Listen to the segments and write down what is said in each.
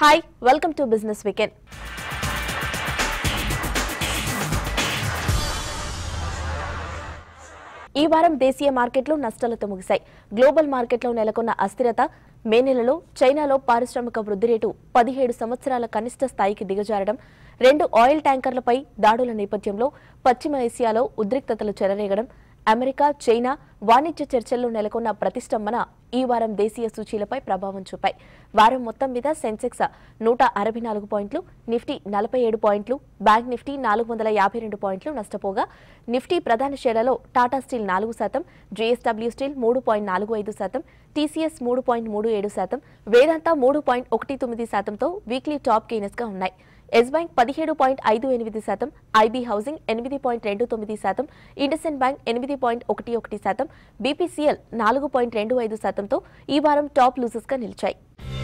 Hi welcome to business weekend ఈ వారం దేశీయ మార్కెట్లు నష్టాలతో ముగిశాయి గ్లోబల్ మార్కెట్లో నెలకొన్న అస్థిరత మే నెలలో చైనాలో పారిశ్రామిక వృద్ధి రేటు పదిహేడు సంవత్సరాల కనిష్ట స్థాయికి దిగజారడం రెండు ఆయిల్ ట్యాంకర్లపై దాడుల నేపథ్యంలో పశ్చిమ ఏసియాలో ఉద్రిక్తతలు చెలరేగడం అమెరికా చైనా వాణిజ్య చర్చల్లో నెలకొన్న ప్రతిష్టంభన ఈ వారం దేశీయ సూచీలపై ప్రభావం చూపాయి వారం మొత్తం మీద సెన్సెక్స్ నూట అరవై నాలుగు పాయింట్లు నిఫ్టీ నలభై ఏడు పాయింట్లు బ్యాంక్ నిఫ్టీ నాలుగు వందల యాభై రెండు పాయింట్లు నష్టపోగా నిఫ్టీ ప్రధాన షేర్లలో టాటా స్టీల్ నాలుగు శాతం జేఎస్డబ్ల్యూ స్టీల్ మూడు పాయింట్ నాలుగు ఐదు శాతం టీసీఎస్ మూడు పాయింట్ మూడు ఏడు శాతం వేదాంత మూడు పాయింట్ ఒకటి తొమ్మిది శాతంతో వీక్లీ టాప్ గెయినర్స్ గా ఉన్నాయి ఎస్ బ్యాంక్ పదిహేడు పాయింట్ ఐదు ఎనిమిది శాతం ఐబీ హౌసింగ్ ఎనిమిది పాయింట్ రెండు తొమ్మిది శాతం ఇండస్ఇండ్ బ్యాంక్ ఎనిమిది పాయింట్ ఒకటి ఒకటి శాతం బీపీసీఎల్ నాలుగు పాయింట్ రెండు ఐదు శాతంతో ఈ వారం టాప్ లూజర్స్ గా నిలిచాయి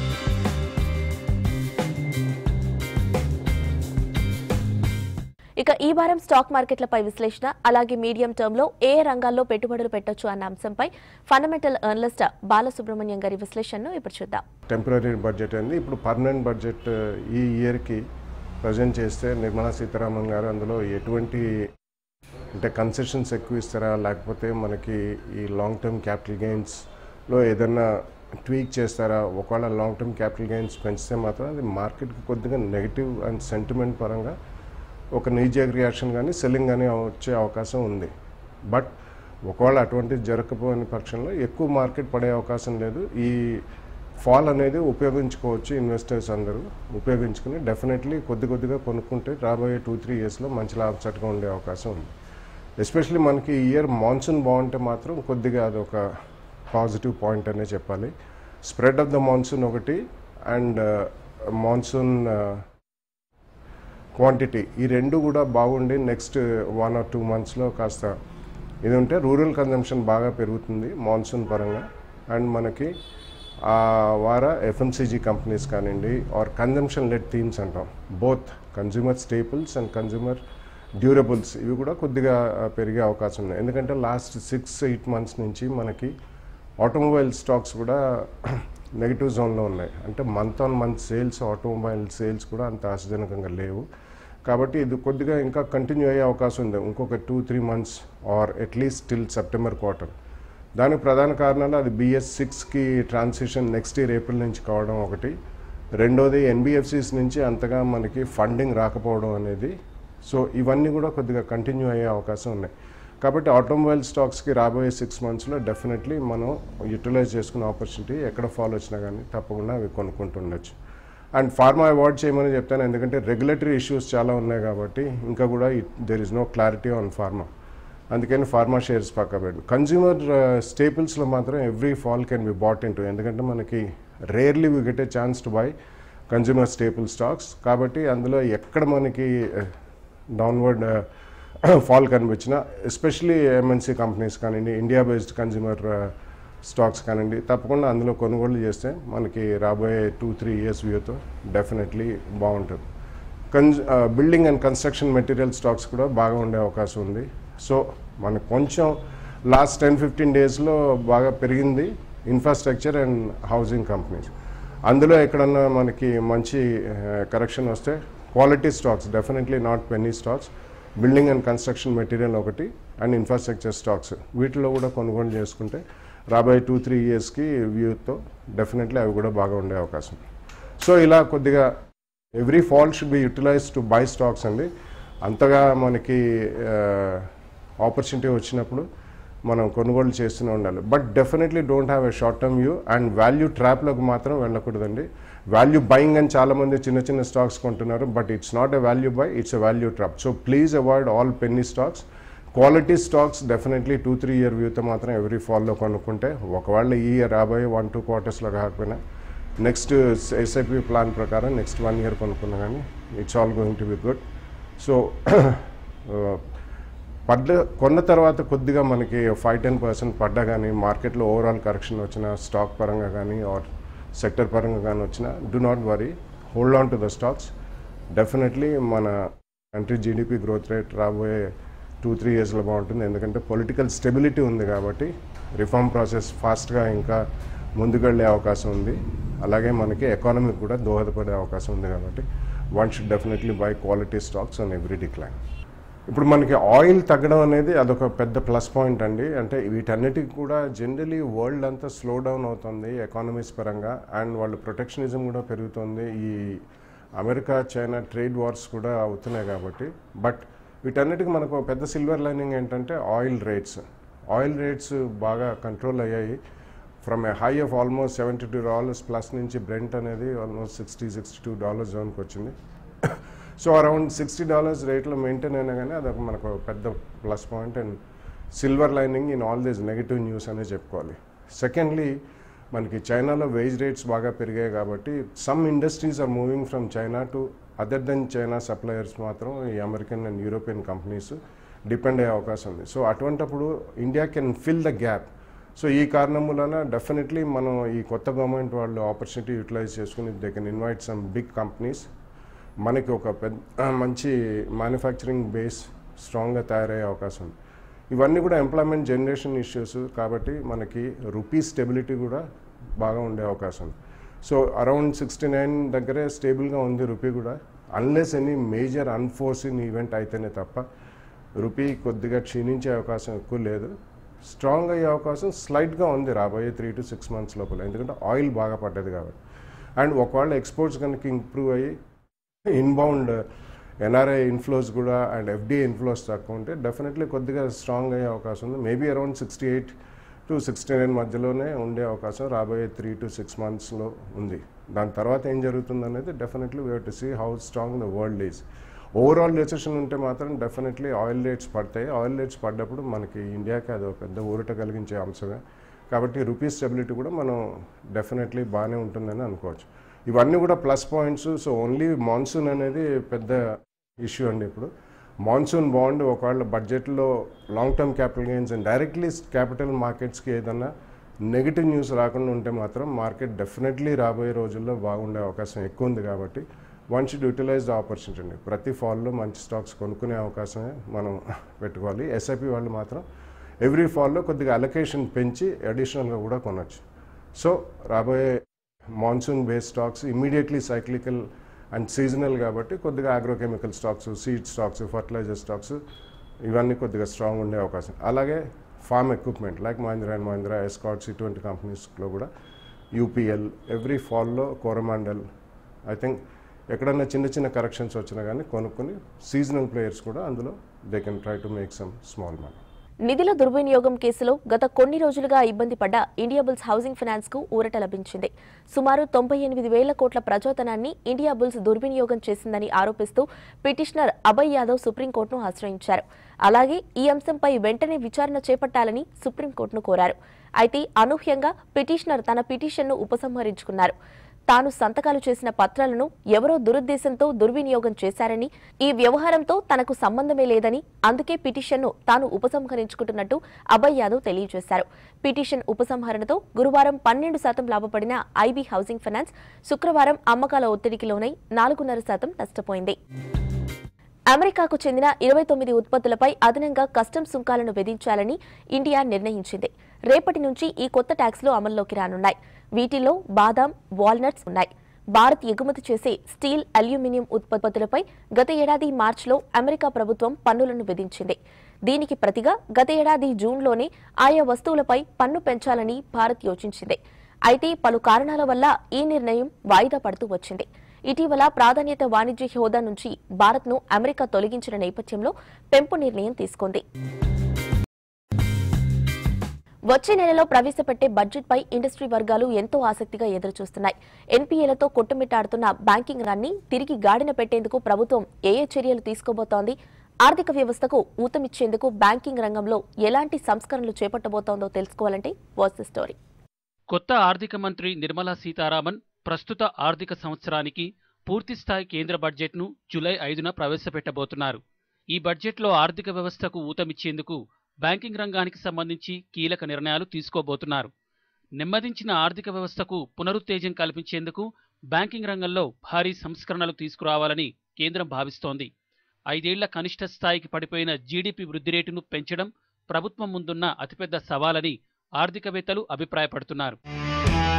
ఇక ఈ వారం స్టాక్ మార్కెట్లపై విశ్లేషణ అలాగే మీడియం టర్మ్ లో ఏ ఏ రంగాల్లో పెట్టుబడులు పెట్టొచ్చు అన్న అంశంపై ఫండమెంటల్ అనలిస్ట్ బాలసుబ్రహ్మణ్యం గారి విశ్లేషణను ఇప్పుడు చూద్దాం టెంపరీ బడ్జెట్ అయింది ఇప్పుడు పర్మనెంట్ బడ్జెట్ ఈ ఇయర్కి ప్రజెంట్ చేస్తే నిర్మలా సీతారామన్ గారు అందులో ఎటువంటి అంటే కన్సెషన్స్ ఎక్కువ ఇస్తారా లేకపోతే మనకి ఈ లాంగ్ టర్మ్ క్యాపిటల్ గెయిన్స్లో ఏదన్నా ట్వీక్ చేస్తారా ఒకవేళ లాంగ్ టర్మ్ క్యాపిటల్ గెయిన్స్ పెంచితే మాత్రం అది మార్కెట్కి కొద్దిగా నెగిటివ్ అండ్ సెంటిమెంట్ పరంగా ఒక నీజేక్ రియాక్షన్ కానీ సెల్లింగ్ కానీ వచ్చే అవకాశం ఉంది బట్ ఒకవేళ అటువంటిది జరగకపోయిన పక్షంలో ఎక్కువ మార్కెట్ పడే అవకాశం లేదు ఈ ఫాల్ అనేది ఉపయోగించుకోవచ్చు ఇన్వెస్టర్స్ అందరూ ఉపయోగించుకుని డెఫినెట్లీ కొద్ది కొద్దిగా కొనుక్కుంటే రాబోయే టూ త్రీ ఇయర్స్లో మంచి లాభచట్టుగా ఉండే అవకాశం ఉంది ఎస్పెషలీ మనకి ఈ ఇయర్ మాన్సూన్ బాగుంటే మాత్రం కొద్దిగా అదొక పాజిటివ్ పాయింట్ అనే చెప్పాలి స్ప్రెడ్ ఆఫ్ ద మాన్సూన్ ఒకటి అండ్ మాన్సూన్ క్వాంటిటీ ఈ రెండు కూడా బాగుండి నెక్స్ట్ వన్ ఆర్ టూ మంత్స్లో కాస్త ఇది ఉంటే రూరల్ కన్జంప్షన్ బాగా పెరుగుతుంది మాన్సూన్ పరంగా అండ్ మనకి ఆ వార ఎఫ్ఎంసీజీ కంపెనీస్ కానివ్వండి ఆర్ కన్జంప్షన్ లెడ్ థీమ్స్ అంటాం both consumer staples and consumer durables ఇవి కూడా కొద్దిగా ఆ, పెరిగే అవకాశం ఉన్నాయి ఎందుకంటే లాస్ట్ సిక్స్ ఎయిట్ మంత్స్ నుంచి మనకి ఆటోమొబైల్ స్టాక్స్ కూడా నెగిటివ్ జోన్లో ఉన్నాయి అంటే month on month sales automobile sales కూడా అంత ఆశాజనకంగా లేవు కాబట్టి ఇది కొద్దిగా ఇంకా కంటిన్యూ అయ్యే అవకాశం ఉంది ఇంకొక two three months or at least till September quarter దానికి ప్రధాన కారణాలు అది బిఎస్ సిక్స్కి ట్రాన్సిషన్ నెక్స్ట్ ఇయర్ ఏప్రిల్ నుంచి కావడం ఒకటి రెండోది ఎన్బిఎఫ్సిస్ నుంచి అంతగా మనకి ఫండింగ్ రాకపోవడం అనేది సో ఇవన్నీ కూడా కొద్దిగా కంటిన్యూ అయ్యే అవకాశం ఉన్నాయి కాబట్టి ఆటోమొబైల్ స్టాక్స్కి రాబోయే సిక్స్ మంత్స్లో డెఫినెట్లీ మనం యూటిలైజ్ చేసుకునే ఆపర్చునిటీ ఎక్కడ ఫాలో వచ్చినా కానీ తప్పకుండా అవి కొనుక్కుంటుండొచ్చు అండ్ ఫార్మా అవాయిడ్ చేయమని చెప్తాను ఎందుకంటే రెగ్యులేటరీ ఇష్యూస్ చాలా ఉన్నాయి కాబట్టి ఇంకా కూడా there is no clarity on pharma అందుకని ఫార్మా షేర్స్ పక్క పెట్టు కన్జ్యూమర్ స్టేపుల్స్లో మాత్రం every fall can be bought in ఎందుకంటే మనకి rarely we get a chance to buy consumer staple stocks కాబట్టి అందులో ఎక్కడ మనకి డౌన్వర్డ్ ఫాల్ కనిపించిన ఎస్పెషలీ ఎంఎన్సీ కంపెనీస్ కానివ్వండి ఇండియా బేస్డ్ కన్జ్యూమర్ స్టాక్స్ కానివ్వండి తప్పకుండా అందులో కొనుగోలు చేస్తే మనకి రాబోయే టూ త్రీ ఇయర్స్ వ్యూతో డెఫినెట్లీ బాగుంటుంది కన్స్ building and construction material stocks కూడా బాగా ఉండే అవకాశం ఉంది సో మనకు కొంచెం లాస్ట్ టెన్ ఫిఫ్టీన్ డేస్లో బాగా పెరిగింది ఇన్ఫ్రాస్ట్రక్చర్ అండ్ హౌసింగ్ కంపెనీస్ అందులో ఎక్కడన్నా మనకి మంచి కరెక్షన్ వస్తే quality stocks definitely not penny stocks building and construction material ఒకటి అండ్ ఇన్ఫ్రాస్ట్రక్చర్ స్టాక్స్ వీటిలో కూడా కొనుగోలు చేసుకుంటే రాబోయే టూ త్రీ ఇయర్స్కి వ్యూతో డెఫినెట్లీ అవి కూడా బాగా ఉండే అవకాశం సో ఇలా కొద్దిగా every fall should be utilize to buy stocks అండి అంతగా మనకి ఆపర్చునిటీ వచ్చినప్పుడు మనం కొనుగోలు చేస్తూనే ఉండాలి but definitely don't have a short term view and value ట్రాప్లోకి మాత్రం వెళ్ళకూడదండి వాల్యూ బయింగ్ అని చాలామంది చిన్న చిన్న స్టాక్స్ కొంటున్నారు but it's not a value buy it's a value trap so please avoid all penny stocks quality stocks definitely two three year వ్యూతో మాత్రం ఎవ్రీ ఫాల్లో కొనుక్కుంటే ఒకవేళ ఈ ఇయర్ రాబోయే వన్ టూ క్వార్టర్స్లో కాకపోయినా నెక్స్ట్ ఎస్ఐపి ప్లాన్ ప్రకారం నెక్స్ట్ వన్ ఇయర్ కొనుక్కున్నా కానీ it's all going to be good so పడ్డ కొన్న తర్వాత కొద్దిగా మనకి ఫైవ్ టెన్ పర్సెంట్ పడ్డా కానీ మార్కెట్లో ఓవరాల్ కరెక్షన్ వచ్చిన స్టాక్ పరంగా కానీ ఆర్ సెక్టర్ పరంగా కానీ వచ్చినా do not worry hold on to the stocks definitely మన కంట్రీ జీడిపి గ్రోత్ రేట్ రాబోయే టూ త్రీ ఇయర్స్లో బాగుంటుంది ఎందుకంటే పొలిటికల్ స్టెబిలిటీ ఉంది కాబట్టి రిఫార్మ్ ప్రాసెస్ ఫాస్ట్గా ఇంకా ముందుకెళ్ళే అవకాశం ఉంది అలాగే మనకి ఎకానమీకి కూడా దోహదపడే అవకాశం ఉంది కాబట్టి one should definitely buy quality stocks on every decline ఇప్పుడు మనకి ఆయిల్ తగ్గడం అనేది అదొక పెద్ద ప్లస్ పాయింట్ అండి అంటే వీటన్నిటికి కూడా జనరలీ వరల్డ్ అంతా స్లో డౌన్ అవుతుంది ఎకానమీస్ పరంగా అండ్ వాళ్ళు ప్రొటెక్షనిజం కూడా పెరుగుతుంది ఈ అమెరికా చైనా ట్రేడ్ వార్స్ కూడా అవుతున్నాయి కాబట్టి బట్ వీటన్నిటికి మనకు ఒక పెద్ద సిల్వర్ లైనింగ్ ఏంటంటే ఆయిల్ రేట్స్ ఆయిల్ రేట్స్ బాగా కంట్రోల్ అయ్యాయి from a high of almost seventy two dollars plus నుంచి బ్రెంట్ అనేది almost sixty sixty two dollars జోన్కి వచ్చింది సో అరౌండ్ సిక్స్టీ డాలర్స్ రేట్లో మెయింటైన్ అయినా కానీ అదొక మనకు పెద్ద plus point and silver lining in all these negative news అనే చెప్పుకోవాలి సెకండ్లీ మనకి చైనాలో వేజ్ రేట్స్ బాగా పెరిగాయి కాబట్టి some industries are moving from China to other than China suppliers మాత్రం ఈ American and European companies depend అయ్యే అవకాశం ఉంది సో అటువంటప్పుడు India can fill the gap so ఈ కారణం వలన డెఫినెట్లీ మనం ఈ కొత్త గవర్నమెంట్ వాళ్ళు ఆపర్చునిటీ యూటిలైజ్ చేసుకుని they can invite some big companies మనకి ఒక పెద్ద మంచి మ్యానుఫ్యాక్చరింగ్ బేస్ స్ట్రాంగ్గా తయారయ్యే అవకాశం ఉంది ఇవన్నీ కూడా ఎంప్లాయ్మెంట్ జనరేషన్ ఇష్యూస్ కాబట్టి మనకి రూపీ స్టెబిలిటీ కూడా బాగా ఉండే అవకాశం ఉంది సో అరౌండ్ సిక్స్టీ నైన్ దగ్గరే స్టేబుల్గా ఉంది రూపీ కూడా unless any major unforeseen event అయితేనే తప్ప రూపీ కొద్దిగా క్షీణించే అవకాశం ఎక్కువ లేదు స్ట్రాంగ్ అయ్యే అవకాశం స్లైట్గా ఉంది రాబోయే త్రీ టు సిక్స్ మంత్స్ లోపల ఎందుకంటే ఆయిల్ బాగా పడ్డది కాబట్టి అండ్ ఒకవేళ ఎక్స్పోర్ట్స్ కనుక ఇంప్రూవ్ అయ్యి ఇన్బౌండ్ ఎన్ఆర్ఐ ఇన్ఫ్లోస్ కూడా అండ్ ఎఫ్డిఐ ఇన్ఫ్లోస్ తక్కువ ఉంటే డెఫినెట్లీ కొద్దిగా స్ట్రాంగ్ అయ్యే అవకాశం ఉంది maybe around sixty eight to sixty nine మధ్యలోనే ఉండే అవకాశం రాబోయే త్రీ టు సిక్స్ మంత్స్లో ఉంది దాని తర్వాత ఏం జరుగుతుంది అనేది definitely we to see how strong the world is overall recession ఉంటే మాత్రం డెఫినెట్లీ ఆయిల్ రేట్స్ పడతాయి ఆయిల్ రేట్స్ పడ్డప్పుడు మనకి ఇండియాకి అది ఒక పెద్ద ఊరట కలిగించే అంశమే కాబట్టి రూపీ స్టెబిలిటీ కూడా మనం డెఫినెట్లీ బాగానే ఉంటుందని అనుకోవచ్చు ఇవన్నీ కూడా plus points so only monsoon అనేది పెద్ద ఇష్యూ అండి ఇప్పుడు మాన్సూన్ బాండ్ ఒకవేళ బడ్జెట్లో long term capital gains and directly capital మార్కెట్స్కి ఏదన్నా నెగిటివ్ న్యూస్ రాకుండా ఉంటే మాత్రం మార్కెట్ డెఫినెట్లీ రాబోయే రోజుల్లో బాగుండే అవకాశం ఎక్కువ ఉంది కాబట్టి one should utilize the opportunity అండి ప్రతి ఫాల్లో మంచి స్టాక్స్ కొనుక్కునే అవకాశమే మనం పెట్టుకోవాలి ఎస్ఐపి వాళ్ళు మాత్రం ఎవ్రీ ఫాల్లో కొద్దిగా అలొకేషన్ పెంచి అడిషనల్గా కూడా కొనొచ్చు సో రాబోయే monsoon base stocks immediately cyclical and seasonal కాబట్టి కొద్దిగా agrochemical stocks seed stocks fertilizer stocks ఇవన్నీ కొద్దిగా స్ట్రాంగ్ ఉండే అవకాశం అలాగే farm equipment like Mahindra and Mahindra Escorts ఇటువంటి కంపెనీస్లో కూడా యూపీఎల్ ఎవ్రీ ఫాల్లో కోరమాండల్ ఐ థింక్ ఎక్కడన్నా చిన్న చిన్న కరెక్షన్స్ వచ్చినా కానీ కొనుక్కొని సీజనల్ ప్లేయర్స్ కూడా అందులో they can try to make some small money నిధుల దుర్వినియోగం కేసులో గత కొన్ని రోజులుగా ఇబ్బంది పడ్డ ఇండియాబుల్స్ హౌసింగ్ ఫైనాన్స్ కు ఊరట లభించింది సుమారు తొంభై ఎనిమిది వేల కోట్ల ప్రజోతనాన్ని ఇండియాబుల్స్ దుర్వినియోగం చేసిందని ఆరోపిస్తూ పిటిషనర్ అభయ్ యాదవ్ సుప్రీంకోర్టును ఆశ్రయించారు అలాగే ఈ అంశంపై వెంటనే విచారణ చేపట్టాలని సుప్రీంకోర్టును కోరారు అయితే అనూహ్యంగా పిటిషనర్ తన పిటిషన్ను ఉపసంహరించుకున్నారు తాను సంతకాలు చేసిన పత్రాలను ఎవరో దురుద్దేశంతో దుర్వినియోగం చేశారని ఈ వ్యవహారంతో తనకు సంబంధమే లేదని అందుకే పిటిషన్ను తాను ఉపసంహరించుకుంటున్నట్టు అభయ్ యాదవ్ తెలియజేశారు పిటిషన్ ఉపసంహరణతో గురువారం పన్నెండు శాతం లాభపడిన ఐబీ హౌసింగ్ ఫైనాన్స్ శుక్రవారం అమ్మకాల ఒత్తిడికి లోనై నాలుగున్నర శాతం నష్టపోయింది అమెరికాకు చెందిన ఇరవై తొమ్మిది ఉత్పత్తులపై అదనంగా కస్టమ్స్ సుంకాలను విధించాలని ఇండియా నిర్ణయించింది రేపటి నుంచి ఈ కొత్త ట్యాక్స్లు అమల్లోకి రానున్నాయి వీటిల్లో బాదాం వాల్నట్స్ ఉన్నాయి భారత్ ఎగుమతి చేసే స్టీల్ అల్యూమినియం ఉత్పత్తులపై గత ఏడాది మార్చిలో అమెరికా ప్రభుత్వం పన్నులను విధించింది దీనికి ప్రతిగా గత ఏడాది జూన్లోనే ఆయా వస్తువులపై పన్ను పెంచాలని భారత్ యోచించింది అయితే పలు కారణాల వల్ల ఈ నిర్ణయం వాయిదా పడుతూ వచ్చింది ఇటీవల ప్రాధాన్యత వాణిజ్య హోదా నుంచి భారత్ను అమెరికా తొలగించిన నేపథ్యంలో పెంపు నిర్ణయం తీసుకుంది వచ్చే నెలలో ప్రవేశపెట్టే బడ్జెట్పై ఇండస్ట్రీ వర్గాలు ఎంతో ఆసక్తిగా ఎదురుచూస్తున్నాయి ఎన్పీఏలతో కొట్టుమిట్టాడుతున్న బ్యాంకింగ్ రంగాన్ని తిరిగి గాడిన పెట్టేందుకు ప్రభుత్వం ఏ ఏ చర్యలు తీసుకోబోతోంది ఆర్థిక వ్యవస్థకు ఊతమిచ్చేందుకు బ్యాంకింగ్ రంగంలో ఎలాంటి సంస్కరణలు చేపట్టబోతోందో తెలుసుకోవాలంటే వాచ్ ద స్టోరీ కొత్త ఆర్థిక మంత్రి నిర్మలా సీతారామన్ ప్రస్తుత ఆర్థిక సంవత్సరానికి పూర్తిస్థాయి కేంద్ర బడ్జెట్ను జూలై ఐదున ప్రవేశపెట్టబోతున్నారు ఈ బడ్జెట్లో ఆర్థిక వ్యవస్థకు ఊతమిచ్చేందుకు బ్యాంకింగ్ రంగానికి సంబంధించి కీలక నిర్ణయాలు తీసుకోబోతున్నారు నెమ్మదించిన ఆర్థిక వ్యవస్థకు పునరుత్తేజం కల్పించేందుకు బ్యాంకింగ్ రంగంలో భారీ సంస్కరణలు తీసుకురావాలని కేంద్రం భావిస్తోంది ఐదేళ్ల కనిష్ట స్థాయికి పడిపోయిన జీడీపీ వృద్ధి రేటును పెంచడం ప్రభుత్వం ముందున్న అతిపెద్ద సవాలని ఆర్థికవేత్తలు అభిప్రాయపడుతున్నారు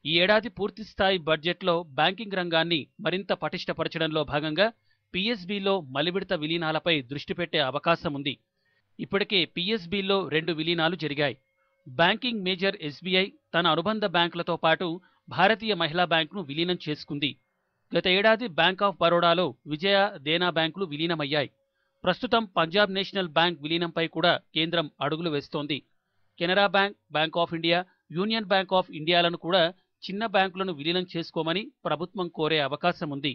ఈ ఏడాది పూర్తిస్థాయి బడ్జెట్లో బ్యాంకింగ్ రంగాన్ని మరింత పటిష్టపరచడంలో భాగంగా పిఎస్బిలో మలివిడత విలీనాలపై దృష్టి పెట్టే అవకాశం ఉంది ఇప్పటికే పిఎస్బిలో రెండు విలీనాలు జరిగాయి బ్యాంకింగ్ మేజర్ ఎస్బీఐ తన అనుబంధ బ్యాంకులతో పాటు భారతీయ మహిళా బ్యాంకును విలీనం చేసుకుంది గత ఏడాది బ్యాంక్ ఆఫ్ బరోడాలో విజయ దేనా బ్యాంకులు విలీనమయ్యాయి ప్రస్తుతం పంజాబ్ నేషనల్ బ్యాంక్ విలీనంపై కూడా కేంద్రం అడుగులు వేస్తోంది Canara Bank Bank of India Union Bank of ఇండియాలను కూడా చిన్న బ్యాంకులను విలీనం చేసుకోమని ప్రభుత్వం కోరే అవకాశం ఉంది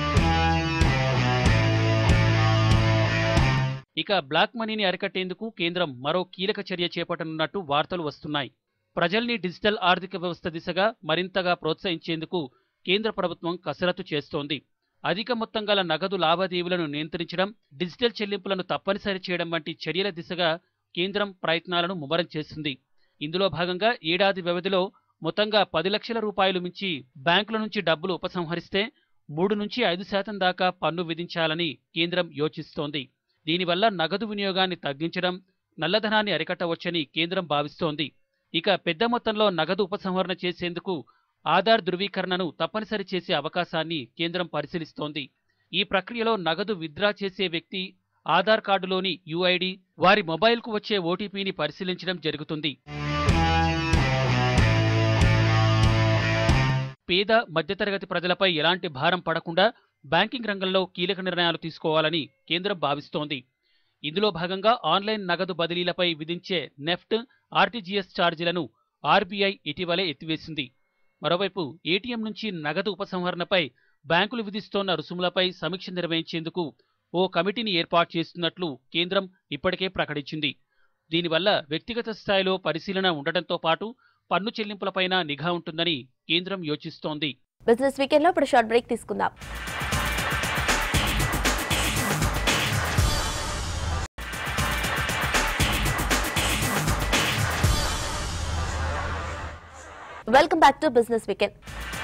ఇక బ్లాక్ మనీని అరికట్టేందుకు కేంద్రం మరో కీలక చర్య చేపట్టనున్నట్టు వార్తలు వస్తున్నాయి ప్రజల్ని డిజిటల్ ఆర్థిక వ్యవస్థ దిశగా మరింతగా ప్రోత్సహించేందుకు కేంద్ర ప్రభుత్వం కసరత్తు చేస్తోంది అధిక మొత్తం గల నగదు లావాదేవీలను నియంత్రించడం డిజిటల్ చెల్లింపులను తప్పనిసరి చేయడం వంటి చర్యల దిశగా కేంద్రం ప్రయత్నాలను ముమ్మరం చేసింది ఇందులో భాగంగా ఏడాది వ్యవధిలో మొత్తంగా పది లక్షల రూపాయలు మించి బ్యాంకుల నుంచి డబ్బులు ఉపసంహరిస్తే మూడు నుంచి ఐదు శాతం దాకా పన్ను విధించాలని కేంద్రం యోచిస్తోంది దీనివల్ల నగదు వినియోగాన్ని తగ్గించడం నల్లధనాన్ని అరికట్టవచ్చని కేంద్రం భావిస్తోంది ఇక పెద్ద మొత్తంలో నగదు ఉపసంహరణ చేసేందుకు ఆధార్ ధృవీకరణను తప్పనిసరి చేసే అవకాశాన్ని కేంద్రం పరిశీలిస్తోంది ఈ ప్రక్రియలో నగదు విత్డ్రా చేసే వ్యక్తి ఆధార్ కార్డులోని యుఐడి వారి మొబైల్కు వచ్చే ఓటీపీని పరిశీలించడం జరుగుతుంది పేద మధ్యతరగతి ప్రజలపై ఎలాంటి భారం పడకుండా బ్యాంకింగ్ రంగంలో కీలక నిర్ణయాలు తీసుకోవాలని కేంద్రం భావిస్తోంది ఇందులో భాగంగా ఆన్లైన్ నగదు బదిలీలపై విధించే నెఫ్ట్ ఆర్టీజీఎస్ ఛార్జీలను ఆర్బీఐ ఇటీవలే ఎత్తివేసింది మరోవైపు ఏటీఎం నుంచి నగదు ఉపసంహరణపై బ్యాంకులు విధిస్తోన్న రుసుములపై సమీక్ష నిర్వహించేందుకు ఓ కమిటీని ఏర్పాటు చేస్తున్నట్లు కేంద్రం ఇప్పటికే ప్రకటించింది దీనివల్ల వ్యక్తిగత స్థాయిలో పరిశీలన ఉండటంతో పాటు పన్ను చెల్లింపులపైన నిఘా ఉంటుందని కేంద్రం యోచిస్తోంది బిజినెస్ వీకెండ్ లో ఇప్పుడు షార్ట్ బ్రేక్ తీసుకుందాం welcome back to business weekend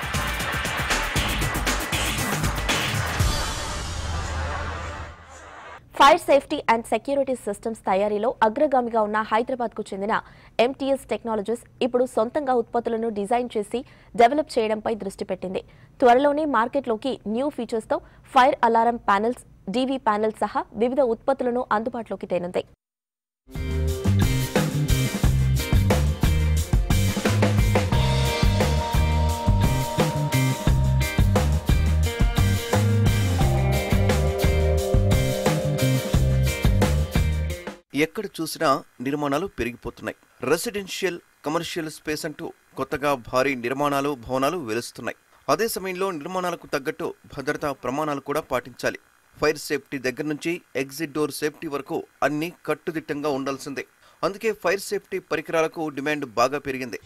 fire safety and security systems తయారీలో అగ్రగామిగా ఉన్న హైదరాబాద్ కు చెందిన ఎంటీఎస్ టెక్నాలజీస్ ఇప్పుడు సొంతంగా ఉత్పత్తులను డిజైన్ చేసి డెవలప్ చేయడంపై దృష్టి పెట్టింది త్వరలోనే మార్కెట్లోకి న్యూ ఫీచర్స్తో fire alarm panels DV panels సహా వివిధ ఉత్పత్తులను అందుబాటులోకి తేనుంది ఎక్కడ చూసినా నిర్మాణాలు పెరిగిపోతున్నాయి రెసిడెన్షియల్ కమర్షియల్ స్పేస్ అంటూ కొత్తగా భారీ నిర్మాణాలు భవనాలు వెలుస్తున్నాయి అదే సమయంలో నిర్మాణాలకు తగ్గట్టు భద్రతా ప్రమాణాలు కూడా పాటించాలి ఫైర్ సేఫ్టీ దగ్గర నుంచి ఎగ్జిట్ డోర్ సేఫ్టీ వరకు అన్ని కట్టుదిట్టంగా ఉండాల్సిందే అందుకే ఫైర్ సేఫ్టీ పరికరాలకు డిమాండ్ బాగా పెరిగింది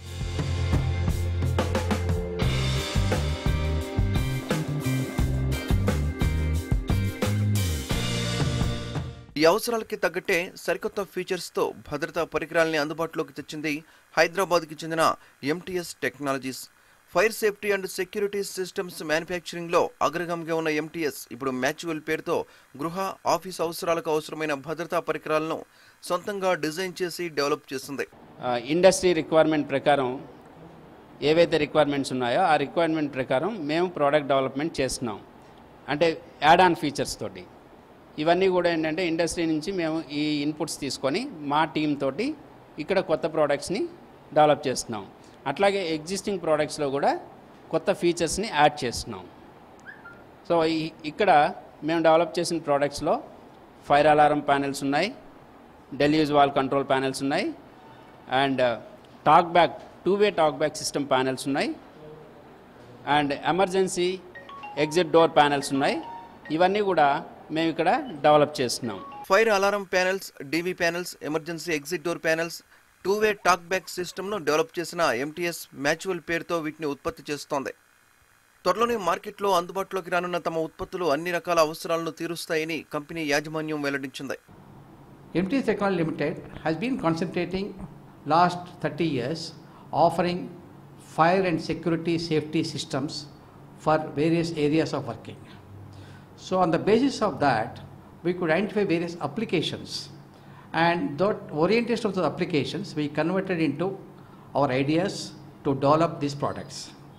ఈ అవసరాలకి తగ్గట్టే సరికొత్త ఫీచర్స్తో భద్రతా పరికరాల్ని అందుబాటులోకి తెచ్చింది హైదరాబాద్కి చెందిన MTS Technologies fire safety and security systems మ్యానుఫ్యాక్చరింగ్లో అగ్రగామిగా ఉన్న ఎంటీఎస్ ఇప్పుడు మ్యాచువల్ పేరుతో గృహ ఆఫీస్ అవసరాలకు అవసరమైన భద్రతా పరికరాలను సొంతంగా డిజైన్ చేసి డెవలప్ చేస్తుంది ఆ, ఇండస్ట్రీ రిక్వైర్మెంట్ ప్రకారం ఏవైతే రిక్వైర్మెంట్స్ ఉన్నాయో ఆ రిక్వైర్మెంట్ ప్రకారం మేము ప్రోడక్ట్ డెవలప్మెంట్ చేస్తున్నాం అంటే యాడ్ ఆన్ ఫీచర్స్ తోటి ఇవన్నీ కూడా ఏంటంటే ఇండస్ట్రీ నుంచి మేము ఈ ఇన్పుట్స్ తీసుకొని మా టీమ్ తోటి ఇక్కడ కొత్త ప్రోడక్ట్స్ని డెవలప్ చేస్తున్నాం అట్లాగే ఎగ్జిస్టింగ్ ప్రోడక్ట్స్లో కూడా కొత్త ఫీచర్స్ని యాడ్ చేస్తున్నాం సో ఈ- ఇక్కడ మేము డెవలప్ చేసిన ప్రోడక్ట్స్లో ఫైర్ అలారం ప్యానెల్స్ ఉన్నాయి డెలియూజ్ వాల్ కంట్రోల్ ప్యానెల్స్ ఉన్నాయి and talk back two way talk back system panels ఉన్నాయి and emergency exit door panels ఉన్నాయి ఇవన్నీ కూడా మేము ఇక్కడ డెవలప్ చేస్తున్నాం fire alarm panels DV panels emergency exit door panels two way talk back సిస్టమ్ను develop చేసిన ఎంటీఎస్ మ్యాచువల్ పేరుతో వీటిని ఉత్పత్తి చేస్తోంది త్వరలోనే మార్కెట్లో అందుబాటులోకి రానున్న తమ ఉత్పత్తులు అన్ని రకాల అవసరాలను తీరుస్తాయని కంపెనీ యాజమాన్యం వెల్లడించింది MTS Technology Limited has been concentrating last 30 years offering fire and security safety systems for various areas of working. So on the basis of that, we could identify various applications and that orientation of the applications we converted into our ideas to develop these products.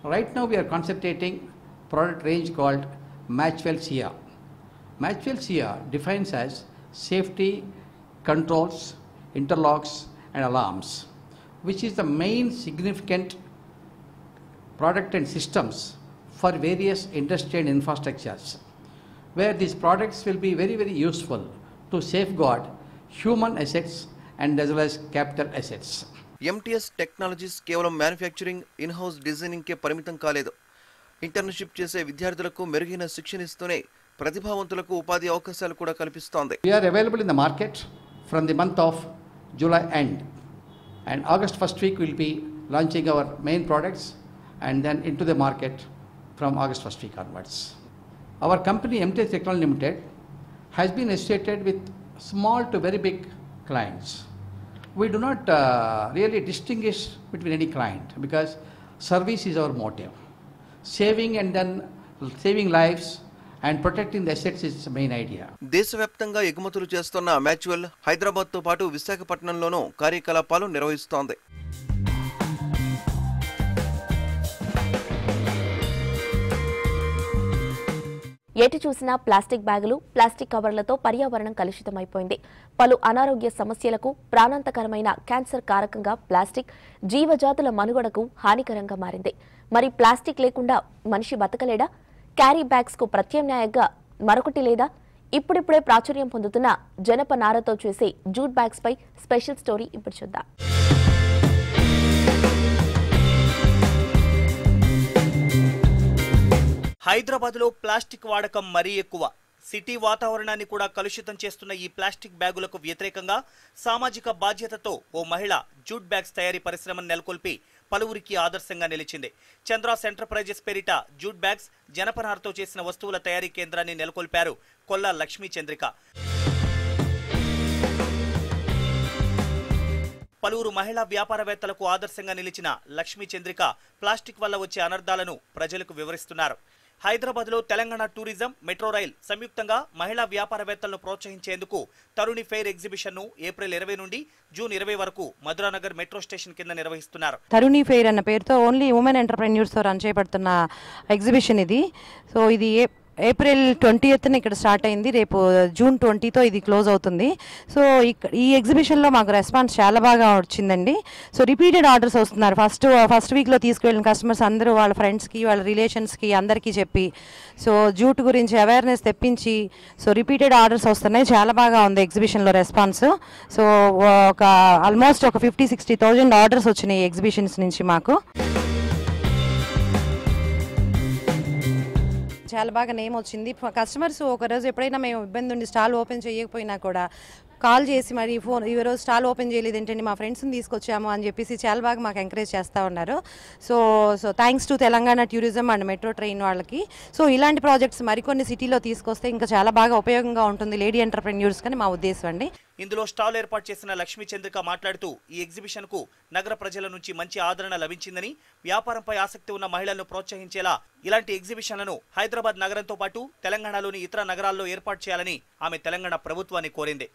Right now we are concentrating product range called Matchwell CR. Matchwell CR defines as safety, controls, interlocks and alarms, which is the main significant product and systems for various industry and infrastructures, where these products will be very, very useful to safeguard human assets and as well as capital assets. MTS Technologies కేవలం manufacturing inhouse డిజైనింగ్కే పరిమితం కాలేదు internship చేసే విద్యార్థులకు మెరుగైన శిక్షణ ఇస్తూనే ప్రతిభావంతులకు ఉపాధి అవకాశాలు కూడా కల్పిస్తోంది We are available in the market from the month of July end. And August first week we'll be launching our main products and then into the market from August first week onwards. Our company MTS Technology Limited has been associated with small to very big clients. We do not uh, really distinguish between any client because service is our motive. Saving and then saving lives and protecting the assets is the main idea. దేశవ్యాప్తంగా ఎగుమతులు చేస్తున్న mutual హైదరాబాద్తో పాటు విశాఖపట్నంలోనూ కార్యకలాపాలు నిర్వహిస్తోంది ఎటు చూసినా plastic బ్యాగులు ప్లాస్టిక్ కవర్లతో పర్యావరణం కలుషితమైపోయింది పలు అనారోగ్య సమస్యలకు ప్రాణాంతకరమైన క్యాన్సర్ కారకంగా ప్లాస్టిక్ జీవజాతుల మనుగడకు హానికరంగా మారింది మరి ప్లాస్టిక్ లేకుండా మనిషి బతకలేడా క్యారీ బ్యాగ్స్ కు ప్రత్యామ్నాయంగా మరొకటి లేదా ఇప్పుడిప్పుడే ప్రాచుర్యం పొందుతున్న జనప నారతో చేసే జూట్ బ్యాగ్స్ పై స్పెషల్ స్టోరీ ఇప్పుడు చూద్దాం హైదరాబాద్లో ప్లాస్టిక్ వాడకం మరీ ఎక్కువ సిటీ వాతావరణాన్ని కూడా కలుషితం చేస్తున్న ఈ ప్లాస్టిక్ బ్యాగులకు వ్యతిరేకంగా సామాజిక బాధ్యతతో ఓ మహిళ జూట్ బ్యాగ్స్ తయారీ పరిశ్రమను నెలకొల్పి పలువురికి ఆదర్శంగా నిలిచింది చంద్రాస్ ఎంటర్ప్రైజెస్ పేరిట జూట్ బ్యాగ్స్ జనపనారతో చేసిన వస్తువుల తయారీ కేంద్రాన్ని నెలకొల్పారు కొల్లా లక్ష్మీ చంద్రిక పలువురు మహిళా వ్యాపారవేత్తలకు ఆదర్శంగా నిలిచిన లక్ష్మీ చంద్రిక ప్లాస్టిక్ వల్ల వచ్చే అనర్థాలను ప్రజలకు వివరిస్తున్నారు హైదరాబాద్లో తెలంగాణ టూరిజం మెట్రో రైల్ సంయుక్తంగా మహిళా వ్యాపారవేత్తలను ప్రోత్సహించేందుకు తరుణి ఫెయిర్ ఎగ్జిబిషన్ను ఏప్రిల్ ఇరవై నుండి జూన్ ఇరవై వరకు మధురానగర్ మెట్రో స్టేషన్ కింద నిర్వహిస్తున్నారు తరుణి ఫెయిర్ అన్న పేరుతో ఓన్లీ ఉమెన్ ఎంటర్ప్రెన్యూర్స్తో రన్ చేయబడుతున్న ఎగ్జిబిషన్ ఇది సో ఇది ఏ ఏప్రిల్ ట్వంటీ ఎత్న ఇక్కడ స్టార్ట్ అయింది రేపు జూన్ ట్వంటీతో ఇది క్లోజ్ అవుతుంది సో ఇక్క ఈ ఎగ్జిబిషన్లో మాకు రెస్పాన్స్ చాలా బాగా వచ్చిందండి సో రిపీటెడ్ ఆర్డర్స్ వస్తున్నారు ఫస్ట్ ఫస్ట్ వీక్లో తీసుకువెళ్ళిన కస్టమర్స్ అందరూ వాళ్ళ ఫ్రెండ్స్కి వాళ్ళ రిలేషన్స్కి అందరికీ చెప్పి సో జూట్ గురించి అవేర్నెస్ తెప్పించి సో రిపీటెడ్ ఆర్డర్స్ వస్తున్నాయి చాలా బాగా ఉంది ఎగ్జిబిషన్లో రెస్పాన్స్ సో ఒక ఆల్మోస్ట్ ఒక ఫిఫ్టీ సిక్స్టీ థౌజండ్ ఆర్డర్స్ వచ్చినాయి ఎగ్జిబిషన్స్ నుంచి మాకు చాలా బాగా నేమ్ వచ్చింది కస్టమర్స్ ఒకరోజు ఎప్పుడైనా మేము ఇబ్బంది ఉండి స్టాల్ ఓపెన్ చేయకపోయినా కూడా కాల్ చేసి మరి ఫోన్ ఈ రోజు స్టాల్ ఓపెన్ చేయలేదు ఏంటండి మా ఫ్రెండ్స్ని తీసుకొచ్చాము అని చెప్పేసి చాలా బాగా మాకు ఎంకరేజ్ చేస్తూ ఉన్నారు so so thanks to Telangana tourism and metro train వాళ్ళకి సో ఇలాంటి ప్రాజెక్ట్స్ మరికొన్ని సిటీలో తీసుకొస్తే ఇంకా చాలా బాగా ఉపయోగంగా ఉంటుంది లేడీ ఎంటర్ప్రెన్యూర్స్ కానీ మా ఉద్దేశం అండి ఇందులో స్టాల్ ఏర్పాటు చేసిన లక్ష్మీ చంద్రిక మాట్లాడుతూ ఈ ఎగ్జిబిషన్ కు నగర ప్రజల నుంచి మంచి ఆదరణ లభించిందని వ్యాపారంపై ఆసక్తి ఉన్న మహిళలను ప్రోత్సహించేలా ఇలాంటి ఎగ్జిబిషన్లను హైదరాబాద్ నగరంతో పాటు తెలంగాణలోని ఇతర నగరాల్లో ఏర్పాటు చేయాలని ఆమె తెలంగాణ ప్రభుత్వాన్ని కోరింది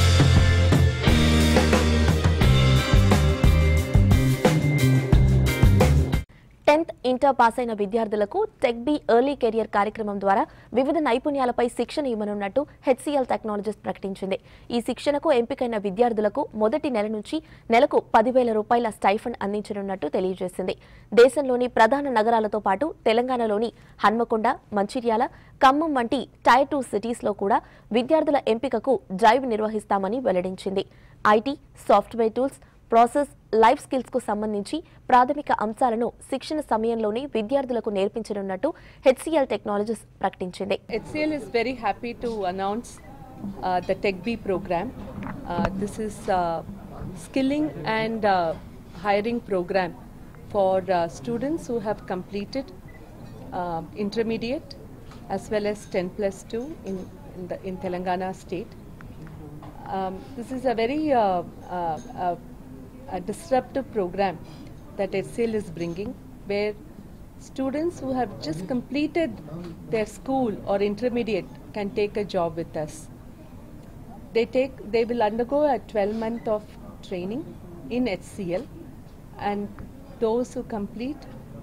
టెన్త్ ఇంటర్ పాస్ అయిన విద్యార్థులకు టెక్ బి ఎర్లీ కెరియర్ కార్యక్రమం ద్వారా వివిధ నైపుణ్యాలపై శిక్షణ ఇవ్వనున్నట్టు హెచ్సిఎల్ టెక్నాలజీస్ ప్రకటించింది ఈ శిక్షణకు ఎంపికైన విద్యార్థులకు మొదటి నెల నుంచి నెలకు పదివేల రూపాయల స్టైఫండ్ అందించనున్నట్టు తెలియజేసింది దేశంలోని ప్రధాన నగరాలతో పాటు తెలంగాణలోని హన్మకొండ మంచిర్యాల ఖమ్మం వంటి టైర్ టూ సిటీస్లో కూడా విద్యార్థుల ఎంపికకు డ్రైవ్ నిర్వహిస్తామని వెల్లడించింది IT software tools process life skills కు సంబంధించి ప్రాథమిక అంశాలను శిక్షణ సమయంలోనే విద్యార్థులకు నేర్పించనున్నట్టు హెచ్సిఎల్ టెక్నాలజీస్ ప్రకటించింది HCL is very happy to announce uh, the TechB program. Uh, this is uh, skilling and uh, hiring program for uh, students who have completed uh, intermediate as well as 10 plus 2 in, in, the, in Telangana state. Um, this is a very uh, uh, uh, a disruptive program that HCL is bringing, where students who have just completed their school or intermediate can take a job with us. They take they will undergo a 12 month of training in HCL, and those who complete get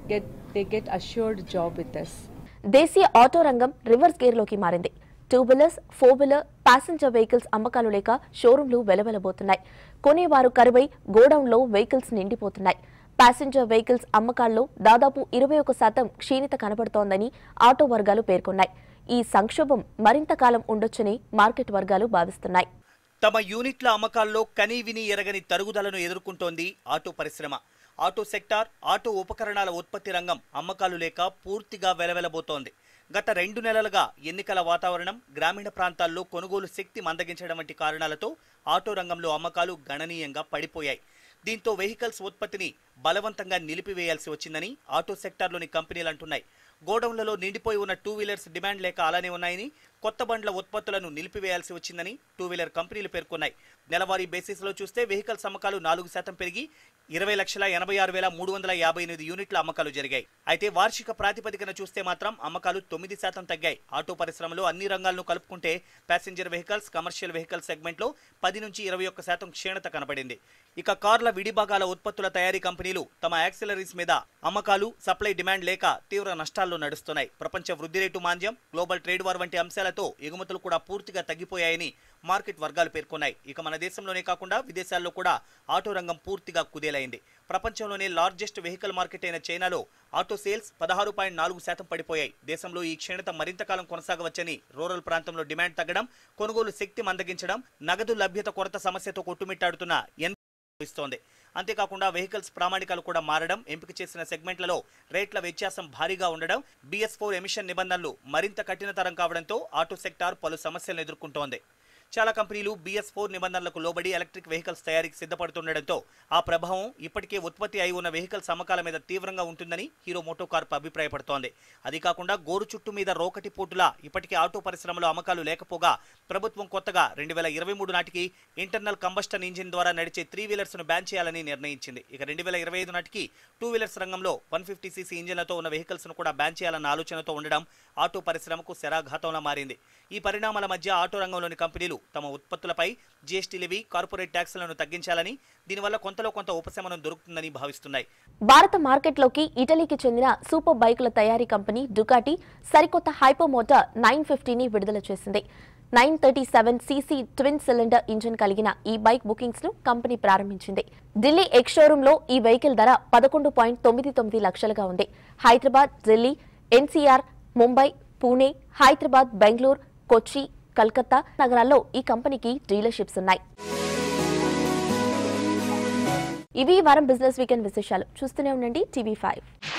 they get assured job with us. దేశీయ auto రంగం reverse గేర్లోకి మారింది two wheelers four wheeler passenger vehicles అమ్మకాలు లేక షోరూంలు వెలవెలబోతున్నాయి కొనేవారు కరువై గోడౌన్లో వెహికల్స్ నిండిపోతున్నాయి ప్యాసింజర్ వెహికల్స్ అమ్మకాల్లో దాదాపు ఇరవై ఒక శాతం క్షీణత కనబడుతోందని ఆటో వర్గాలు పేర్కొన్నాయి ఈ సంక్షోభం మరింత కాలం ఉండొచ్చని మార్కెట్ వర్గాలు భావిస్తున్నాయి తమ యూనిట్ల అమ్మకాల్లో కనీ విని ఎరగని తరుగుదలను ఎదుర్కొంటోంది ఆటో పరిశ్రమ ఆటో సెక్టార్ ఆటో ఉపకరణాల ఉత్పత్తి రంగం అమ్మకాలు లేక పూర్తిగా వెలవెలబోతోంది గత రెండు నెలలుగా ఎన్నికల వాతావరణం గ్రామీణ ప్రాంతాల్లో కొనుగోలు శక్తి మందగించడం వంటి కారణాలతో ఆటో రంగంలో అమ్మకాలు గణనీయంగా పడిపోయాయి దీంతో వెహికల్స్ ఉత్పత్తిని బలవంతంగా నిలిపివేయాల్సి వచ్చిందని ఆటో సెక్టార్లోని కంపెనీలు అంటున్నాయి గోడౌన్లలో నిండిపోయి ఉన్న టూ వీలర్స్ డిమాండ్ లేక అలానే ఉన్నాయని కొత్త బండ్ల ఉత్పత్తులను నిలిపివేయాల్సి వచ్చిందని టూ వీలర్ కంపెనీలు పేర్కొన్నాయి నెలవారీ బేసిస్లో చూస్తే వెహికల్స్ అమ్మకాలు నాలుగు శాతం పెరిగి ఇరవై లక్షల ఎనభై ఆరు వేల మూడు వందల యాభై ఎనిమిది యూనిట్ల అమ్మకాలు జరిగాయి అయితే వార్షిక ప్రాతిపదికన చూస్తే మాత్రం అమ్మకాలు తొమ్మిది శాతం తగ్గాయి ఆటో పరిశ్రమలో అన్ని రంగాలను కలుపుకుంటే ప్యాసింజర్ వెహికల్స్ కమర్షియల్ వెహికల్ సెగ్మెంట్లో పది నుంచి ఇరవై ఒక్క శాతం క్షీణత కనబడింది ఇక కార్ల విడిభాగాల ఉత్పత్తుల తయారీ కంపెనీలు తమ యాక్సిలరీస్ మీద అమ్మకాలు సప్లై డిమాండ్ లేక తీవ్ర నష్టాల్లో నడుస్తున్నాయి ప్రపంచ వృద్ధి రేటు మాంద్యం గ్లోబల్ ట్రేడ్ వార్ వంటి అంశాలతో ఎగుమతులు కూడా పూర్తిగా తగ్గిపోయాయని మార్కెట్ వర్గాలు పేర్కొన్నాయి ఇక మన దేశంలోనే కాకుండా విదేశాల్లో కూడా ఆటో రంగం పూర్తిగా కుదేలైంది ప్రపంచంలోనే లార్జెస్ట్ వెహికల్ మార్కెట్ అయిన చైనాలో ఆటో సేల్స్ పదహారు పాయింట్ నాలుగు శాతం పడిపోయాయి దేశంలో ఈ క్షీణత మరింత కాలం కొనసాగవచ్చని రూరల్ ప్రాంతంలో డిమాండ్ తగ్గడం కొనుగోలు శక్తి మందగించడం నగదు లభ్యత కొరత సమస్యతో కొట్టుమిట్టాడుతున్న ఎన్ ఇస్తోంది అంతేకాకుండా వెహికల్స్ ప్రామాణికాలు కూడా మారడం ఎంపిక చేసిన సెగ్మెంట్లలో రేట్ల వ్యత్యాసం భారీగా ఉండడం బిఎస్ ఫోర్ ఎమిషన్ నిబంధనలు మరింత కఠినతరం కావడంతో ఆటో సెక్టార్ పలు సమస్యలను ఎదుర్కొంటోంది చాలా కంపెనీలు బిఎస్ ఫోర్ నిబంధనలకు లోబడి ఎలక్ట్రిక్ వెహికల్స్ తయారీకి సిద్ధపడుతుండటంతో ఆ ప్రభావం ఇప్పటికే ఉత్పత్తి అయి ఉన్న వెహికల్స్ అమ్మకాల మీద తీవ్రంగా ఉంటుందని హీరో మోటోకార్ప్ అభిప్రాయపడుతోంది అది కాకుండా గోరు చుట్టు మీద రోకటి పోటులా ఇప్పటికే ఆటో పరిశ్రమలో అమ్మకాలు లేకపోగా ప్రభుత్వం కొత్తగా రెండు వేల ఇరవై మూడు నాటికి ఇంటర్నల్ కంబస్టన్ ఇంజిన్ ద్వారా నడిచే త్రీ వీలర్స్ ను బ్యాన్ చేయాలని నిర్ణయించింది ఇక రెండు వేల ఇరవై ఐదు నాటికి టూ వీలర్స్ రంగంలో వన్ ఫిఫ్టీ సీసీ ఇంజిన్లతో ఉన్న వెహికల్స్ ను కూడా బ్యాన్ చేయాలన్న ఆలోచనతో ఉండడం ఆటో పరిశ్రమకు శరాఘాతంలా మారింది ఈ పరిణామాల మధ్య ఆటో రంగంలోని కంపెనీలు తమ ఉత్పత్తులపై జీఎస్టీ లెవీ కార్పొరేట్ ట్యాక్సులను తగ్గించాలని దీనివల్ల కొంతలో కొంత ఉపశమనం దొరుకుతుందని భావిస్తున్నాయి భారత మార్కెట్లోకి ఇటలీకి చెందిన సూపర్ బైకుల తయారీ కంపెనీ డుకాటి సరికొత్త హైపర్ మోటార్ నైన్ ఫిఫ్టీని విడుదల చేసింది nine thirty seven CC twin cylinder engine కలిగిన ఈ బైక్ బుకింగ్స్ ను కంపెనీ ప్రారంభించింది ఢిల్లీ ఎక్స్ షోరూమ్ లో ఈ వెహికల్ ధర పదకొండు పాయింట్ తొమ్మిది తొమ్మిది లక్షలుగా ఉంది హైదరాబాద్ ఢిల్లీ ఎన్సీఆర్ ముంబై పూణే హైదరాబాద్ బెంగళూరు కొచ్చి కల్కత్తా నగరాల్లో ఈ కంపెనీకి డీలర్షిప్స్ ఉన్నాయి ఇవి ఈ వారం బిజినెస్ వీకెండ్ విశేషాలు చూస్తూనే ఉండండి టీవీ ఫైవ్